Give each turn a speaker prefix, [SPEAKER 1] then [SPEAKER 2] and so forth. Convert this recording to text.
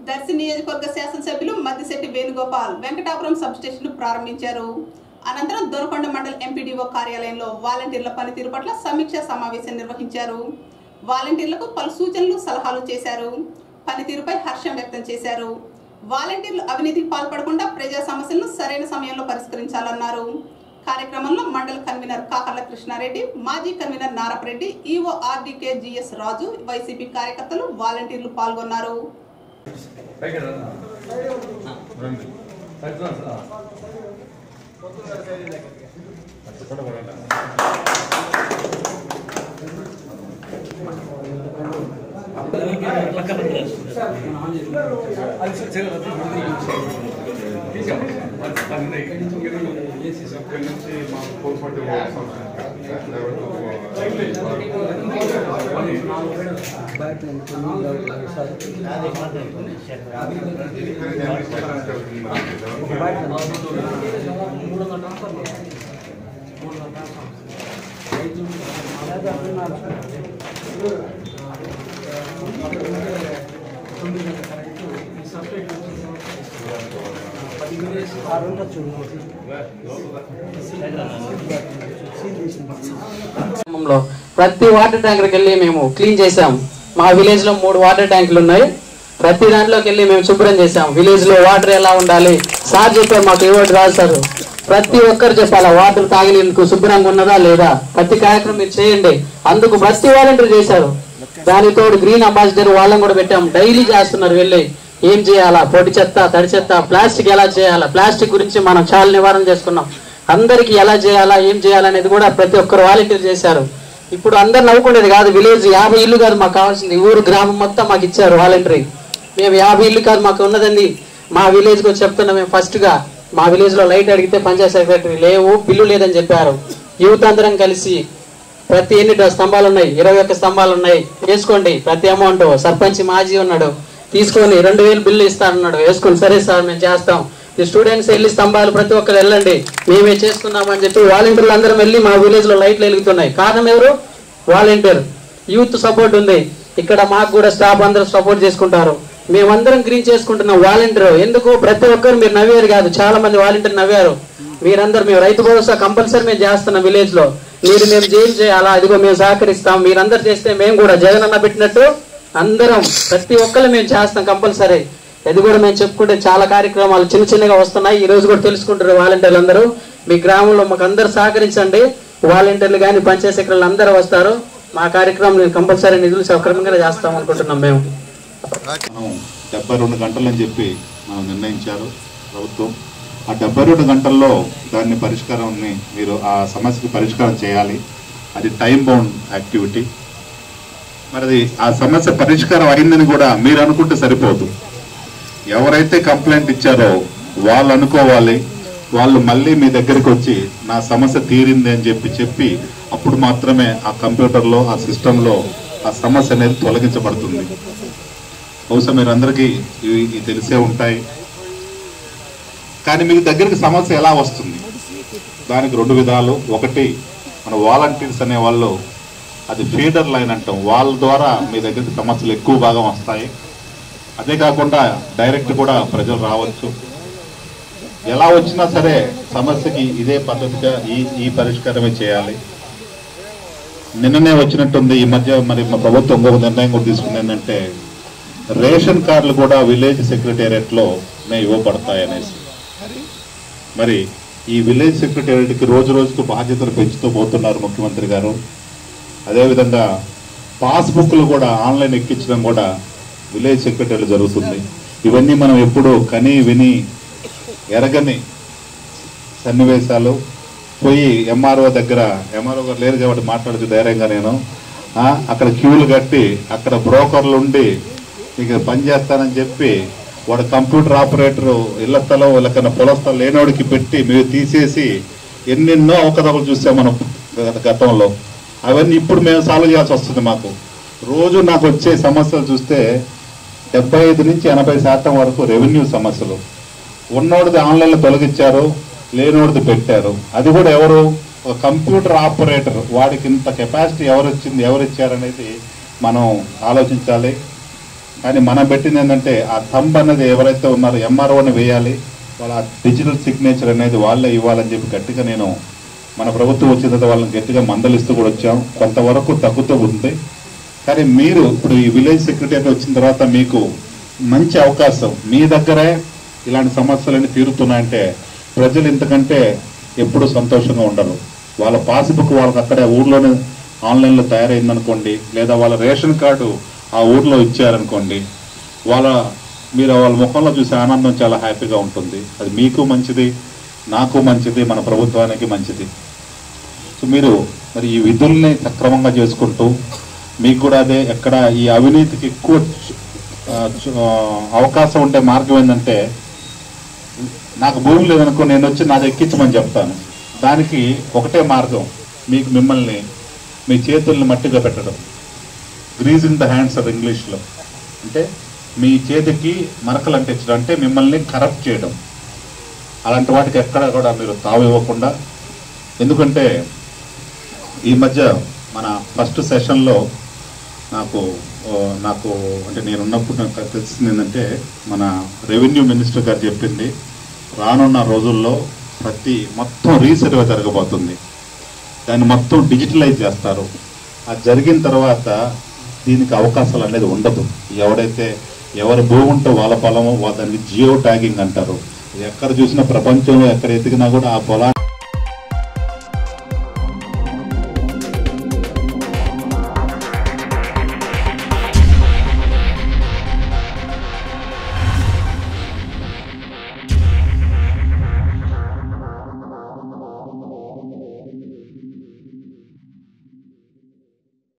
[SPEAKER 1] దర్శి నియోజకవర్గ శాసనసభ్యులు Maddisetti Venugopal Venkatapuram sub station ప్రారంభించారు అనంతరం దొనకొండ మండల్ ఎంపీడీఓ కార్యాలయంలో వాలంటీర్ల పనితీరు పట్ల సమీక్షా సమావేశం నిర్వహించారు వాలంటీర్లకు పలు సూచనలు సలహాలు చేశారు పనితీరుపై హర్షం వ్యక్తం చేశారు వాలంటీర్లు అవినీతికి పాల్పడకుండా ప్రజా సమస్యలను సరైన సమయంలో పరిష్కరించాలన్నారు కార్యక్రమంలో మండల కన్వీనర్ కాకర్ల కృష్ణారెడ్డి మాజీ convener Narapareddy EO RDK GS Raju YCP కార్యకర్తలు వాలంటీర్లు పాల్గొన్నారు
[SPEAKER 2] పైకి రా. రండి. పైకి రా, రా. అక్కడ పడండి. అది చేయరు, అది తీసాం. అది పని
[SPEAKER 3] ఇక్కడి నుంచి మా కోల్పట్టు
[SPEAKER 4] గ్రామంలో ప్రతి వాటర్ ట్యాంకర్కి వెళ్ళి మేము క్లీన్ చేసాం మా విలేజ్ లో మూడు వాటర్ ట్యాంకులు ఉన్నాయి ప్రతి దాంట్లోకి వెళ్ళి మేము శుభ్రం చేసాం విలేజ్ లో వాటర్ ఎలా ఉండాలి సార్ చెప్పారు మాకు ఏ వాటర్ రాశారు ప్రతి ఒక్కరు చెప్పాలా వాటర్ తాగినందుకు శుభ్రంగా ఉన్నదా లేదా ప్రతి కార్యక్రమం మీరు చేయండి అందుకు ప్రతి వాలంటీర్ చేశారు దానితోడు గ్రీన్ అంబాసిడర్ వాళ్ళని కూడా పెట్టాం డైలీ చేస్తున్నారు వెళ్ళి ఏం చేయాలా పొడి చెత్త తడి చెత్త ప్లాస్టిక్ ఎలా చేయాలా ప్లాస్టిక్ గురించి మనం చాలా నివారణ చేసుకున్నాం అందరికి ఎలా చేయాలా ఏం చేయాలనేది కూడా ప్రతి ఒక్కరు వాలంటీర్ చేశారు ఇప్పుడు అందరు నవ్వుకునేది కాదు విలేజ్ యాభై ఇల్లు కాదు మాకు కావాల్సింది ఊరు గ్రామం మొత్తం మాకు ఇచ్చారు వాలంటరీ మేము యాభై ఇల్లు కాదు మాకు ఉన్నదండి మా విలేజ్ కి వచ్చి చెప్తున్నాం మేము ఫస్ట్ గా మా విలేజ్ లో లైట్ అడిగితే పంచాయత్ సెక్రటరీ లేవు బిల్లు లేదని చెప్పారు యూత్ అందరం కలిసి ప్రతి ఎన్ని డ- స్తంభాలు ఉన్నాయి ఇరవై ఒక్క స్తంభాలు ఉన్నాయి వేసుకోండి ప్రతి అమౌంట్ సర్పంచ్ మాజీ ఉన్నాడు తీసుకొని రెండు వేలు బిల్లు ఇస్తానన్నాడు వేసుకోండి సరే సార్ మేము చేస్తాం ఈ స్టూడెంట్స్ వెళ్ళి స్తంభాలు ప్రతి ఒక్కరు వెళ్ళండి మేమే చేసుకున్నామని చెప్పి వాలంటీర్లు అందరం వెళ్ళి మా విలేజ్ లో లైట్లు వెలుగుతున్నాయి కారణం ఎవరు వాలంటీర్ యూత్ సపోర్ట్ ఉంది ఇక్కడ మాకు కూడా స్టాఫ్ అందరూ సపోర్ట్ చేసుకుంటారు మేమందరం గ్రీన్ చేసుకుంటున్నాం వాలంటీర్ ఎందుకు ప్రతి ఒక్కరు మీరు నవ్వారు కాదు చాలా మంది వాలంటీర్ నవ్వారు మీరందరూ మేము రైతు భరోసా కంపల్సరీ మేము చేస్తున్నాం విలేజ్ లో మీరు మేము జైలు చేయాలా అదిగో మేము సహకరిస్తాం మీరందరూ చేస్తే మేము కూడా జగన్ అన్న పెట్టినట్టు అందరం ప్రతి ఒక్కరు మేము చేస్తాం కంపల్సరీ అది కూడా మేము చెప్పుకుంటే చాలా కార్యక్రమాలు చిన్న చిన్నగా వస్తున్నాయి ఈ రోజు కూడా తెలుసుకుంటారు వాలంటీర్లు అందరూ మీ గ్రామంలో మాకు అందరు సహకరించండి వాలంటీర్లు కానీ పంచాయత్ సెక్రటరీలు అందరూ వస్తారు మా కార్యక్రమం నేను కంపల్సరీ నిధులు సక్రమంగా చేస్తాం అనుకుంటున్నాం మేము
[SPEAKER 3] మనం డెబ్బై రెండు గంటలని చెప్పి మనం నిర్ణయించారు ప్రభుత్వం ఆ డెబ్బై రెండు గంటల్లో దాన్ని పరిష్కారాన్ని మీరు ఆ సమస్యకి పరిష్కారం చేయాలి అది టైం బౌండ్ యాక్టివిటీ మరి అది ఆ సమస్య పరిష్కారం అయిందని కూడా మీరు అనుకుంటే సరిపోదు ఎవరైతే కంప్లైంట్ ఇచ్చారో వాళ్ళు అనుకోవాలి వాళ్ళు మళ్ళీ మీ దగ్గరికి వచ్చి నా సమస్య తీరింది అని చెప్పి చెప్పి అప్పుడు మాత్రమే ఆ కంప్యూటర్లో ఆ సిస్టంలో ఆ సమస్య అనేది తొలగించబడుతుంది బహుశా మీరు అందరికీ ఇవి ఇవి తెలిసే ఉంటాయి కానీ మీ దగ్గరికి సమస్య ఎలా వస్తుంది దానికి రెండు విధాలు ఒకటి మన వాలంటీర్స్ అనే వాళ్ళు అది ఫీడర్ లైన్ అంటాం వాళ్ళ ద్వారా మీ దగ్గరికి సమస్యలు ఎక్కువ భాగం వస్తాయి అదే కాకుండా డైరెక్ట్ కూడా ప్రజలు రావచ్చు ఎలా వచ్చినా సరే సమస్యకి ఇదే పద్ధతిగా ఈ ఈ పరిష్కారమే చేయాలి నిన్ననే వచ్చినట్టుంది ఈ మధ్య మరి మా ప్రభుత్వం ఇంకొక నిర్ణయం కూడా తీసుకుంది ఏంటంటే రేషన్ కార్డులు కూడా విలేజ్ సెక్రటేరియట్ లో ఇవ్వబడతాయి అనేసి మరి ఈ విలేజ్ సెక్రటేరియట్కి రోజు రోజుకు బాధ్యతలు పెంచుతూ పోతున్నారు ముఖ్యమంత్రి గారు అదేవిధంగా పాస్బుక్లు కూడా ఆన్లైన్ ఎక్కించడం కూడా విలేజ్ సెక్రటరీలు జరుగుతుంది ఇవన్నీ మనం ఎప్పుడు కని విని ఎరగని సన్నివేశాలు పోయి ఎంఆర్ఓ దగ్గర ఎంఆర్ఓ గారు లేరు కాబట్టి మాట్లాడచ్చు ధైర్యంగా నేను ఆ, అక్కడ క్యూలు కట్టి అక్కడ బ్రోకర్లు ఉండి ఇక పని చేస్తానని చెప్పి వాడు కంప్యూటర్ ఆపరేటర్ ఇళ్ల స్థలం వీళ్ళకన్నా పొల స్థలం లేనోడికి పెట్టి మీరు తీసేసి ఎన్నెన్నో అవకతవలు చూసాం మనం గత- గతంలో అవన్నీ ఇప్పుడు మేము సాల్వ్ చేయాల్సి వస్తుంది మాకు రోజు నాకు వచ్చే సమస్యలు చూస్తే డెబ్బై ఐదు నుంచి ఎనభై శాతం వరకు రెవెన్యూ సమస్యలు ఉన్నోడిది ఆన్లైన్లో తొలగించారు లేనోడిది పెట్టారు అది కూడా ఎవరు ఒక కంప్యూటర్ ఆపరేటర్ వాడికి ఇంత కెపాసిటీ ఎవరు వచ్చింది ఎవరు ఇచ్చారనేది మనం ఆలోచించాలి కానీ మనం పెట్టింది ఏంటంటే ఆ థంబ్ అనేది ఎవరైతే ఉన్నారో ఎంఆర్ఓని వేయాలి వాళ్ళ డిజిటల్ సిగ్నేచర్ అనేది వాళ్ళే ఇవ్వాలని చెప్పి గట్టిగా నేను మన ప్రభుత్వం వచ్చిన తర్వాత వాళ్ళని గట్టిగా మందలిస్తూ కూడా వచ్చాం కొంతవరకు తగ్గుతూ ఉంది కానీ మీరు ఇప్పుడు ఈ విలేజ్ సెక్రటరీ వచ్చిన తర్వాత మీకు మంచి అవకాశం మీ దగ్గరే ఇలాంటి సమస్యలన్నీ తీరుతున్నాయంటే ప్రజలు ఇంతకంటే ఎప్పుడు సంతోషంగా ఉండరు వాళ్ళ పాస్బుక్ వాళ్ళకి అక్కడే ఊర్లోనే ఆన్లైన్లో తయారైందనుకోండి లేదా వాళ్ళ రేషన్ కార్డు ఆ ఊర్లో ఇచ్చారనుకోండి వాళ్ళ మీరు వాళ్ళ ముఖంలో చూసే ఆనందం చాలా హ్యాపీగా ఉంటుంది అది మీకు మంచిది నాకు మంచిది మన ప్రభుత్వానికి మంచిది సో మీరు మరి ఈ విధుల్ని సక్రమంగా చేసుకుంటూ మీకు కూడా అదే ఎక్కడ ఈ అవినీతికి ఎక్కువ చు- ఆ, చు- ఆ, అవకాశం ఉండే మార్గం ఏంటంటే నాకు భూమి లేదనుకో నేను వచ్చి నాది ఎక్కించమని చెప్తాను దానికి ఒకటే మార్గం మీకు మిమ్మల్ని మీ చేతుల్ని మట్టిగా పెట్టడం గ్రీజింగ్ ద హ్యాండ్స్ ఆఫ్ ఇంగ్లీష్లో అంటే మీ చేతికి మరకలు అంటించడం అంటే మిమ్మల్ని కరప్ట్ చేయడం అలాంటి వాటికి ఎక్కడ కూడా మీరు తావు ఇవ్వకుండా ఎందుకంటే ఈ మధ్య మన ఫస్ట్ సెషన్లో నాకు ఆ, నాకు అంటే నేను ఉన్నప్పుడు నాకు తెలిసింది ఏంటంటే మన రెవెన్యూ మినిస్టర్ గారు చెప్పింది రానున్న రోజుల్లో ప్రతి మొత్తం రీసర్వే జరగబోతుంది దాన్ని మొత్తం డిజిటలైజ్ చేస్తారు అది జరిగిన తర్వాత దీనికి అవకాశాలు అనేది ఉండదు ఎవడైతే ఎవరి భూమి ఉంటే వాళ్ళ పొలము వా- దానికి జియో ట్యాగింగ్ అంటారు ఎక్కడ చూసినా ప్రపంచంలో ఎక్కడ ఎతికినా కూడా ఆ పొలాన్ని